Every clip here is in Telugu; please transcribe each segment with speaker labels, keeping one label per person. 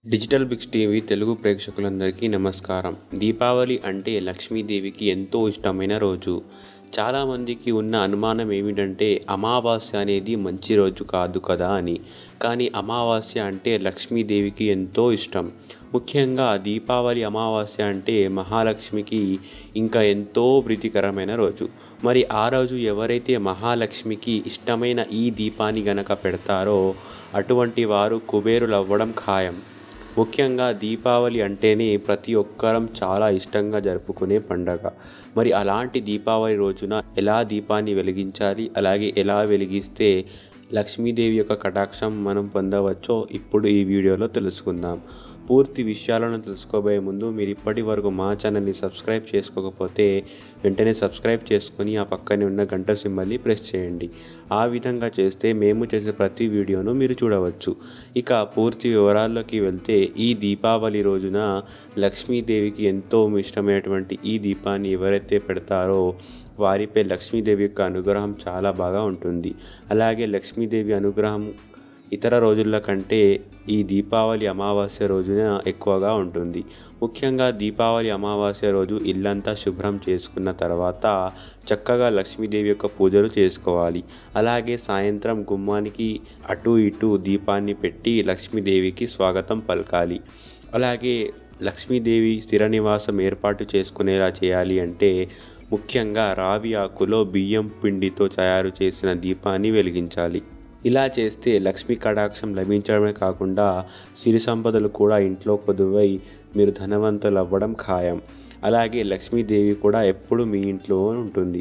Speaker 1: డిజిటల్ బిక్స్ టీవీ తెలుగు ప్రేక్షకులందరికీ నమస్కారం దీపావళి అంటే లక్ష్మీదేవికి ఎంతో ఇష్టమైన రోజు చాలామందికి ఉన్న అనుమానం ఏమిటంటే అమావాస్య అనేది మంచి రోజు కాదు కదా అని కానీ అమావాస్య అంటే లక్ష్మీదేవికి ఎంతో ఇష్టం ముఖ్యంగా దీపావళి అమావాస్య అంటే మహాలక్ష్మికి ఇంకా ఎంతో ప్రీతికరమైన రోజు మరి ఆ రోజు ఎవరైతే మహాలక్ష్మికి ఇష్టమైన ఈ దీపాన్ని గనక పెడతారో అటువంటి వారు కుబేరులు అవ్వడం ఖాయం ముఖ్యంగా దీపావళి అంటేనే ప్రతి ఒక్కరం చాలా ఇష్టంగా జరుపుకునే పండగ మరి అలాంటి దీపావళి రోజున ఎలా దీపాన్ని వెలిగించాలి అలాగే ఎలా వెలిగిస్తే లక్ష్మీదేవి యొక్క కటాక్షం మనం పొందవచ్చో ఇప్పుడు ఈ వీడియోలో తెలుసుకుందాం పూర్తి విషయాలను తెలుసుకోబోయే ముందు మీరు ఇప్పటి వరకు మా ఛానల్ని సబ్స్క్రైబ్ చేసుకోకపోతే వెంటనే సబ్స్క్రైబ్ చేసుకుని ఆ పక్కనే ఉన్న గంట సింబల్ని ప్రెస్ చేయండి ఆ విధంగా చేస్తే మేము చేసే ప్రతి వీడియోను మీరు చూడవచ్చు ఇక పూర్తి వివరాల్లోకి వెళ్తే ఈ దీపావళి రోజున లక్ష్మీదేవికి ఎంతో ఇష్టమైనటువంటి ఈ దీపాన్ని ఎవరైతే పెడతారో వారిపై లక్ష్మీదేవి యొక్క అనుగ్రహం చాలా బాగా ఉంటుంది అలాగే లక్ష్మీదేవి అనుగ్రహం ఇతర రోజుల కంటే ఈ దీపావళి అమావాస్య రోజున ఎక్కువగా ఉంటుంది ముఖ్యంగా దీపావళి అమావాస్య రోజు ఇల్లంతా శుభ్రం చేసుకున్న తర్వాత చక్కగా లక్ష్మీదేవి యొక్క పూజలు చేసుకోవాలి అలాగే సాయంత్రం గుమ్మానికి అటు ఇటు దీపాన్ని పెట్టి లక్ష్మీదేవికి స్వాగతం పలకాలి అలాగే లక్ష్మీదేవి స్థిర నివాసం ఏర్పాటు చేసుకునేలా చేయాలి అంటే ముఖ్యంగా రావి ఆకులో బియ్యం పిండితో తయారు చేసిన దీపాన్ని వెలిగించాలి ఇలా చేస్తే లక్ష్మీ కటాక్షం లభించడమే కాకుండా సిరి సంపదలు కూడా ఇంట్లో కొదువై మీరు ధనవంతులు అవ్వడం ఖాయం అలాగే లక్ష్మీదేవి కూడా ఎప్పుడు మీ ఇంట్లో ఉంటుంది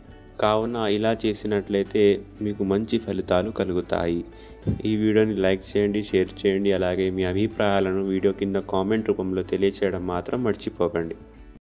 Speaker 1: కావున ఇలా చేసినట్లయితే మీకు మంచి ఫలితాలు కలుగుతాయి ఈ వీడియోని లైక్ చేయండి షేర్ చేయండి అలాగే మీ అభిప్రాయాలను వీడియో కింద కామెంట్ రూపంలో తెలియచేయడం మాత్రం మర్చిపోకండి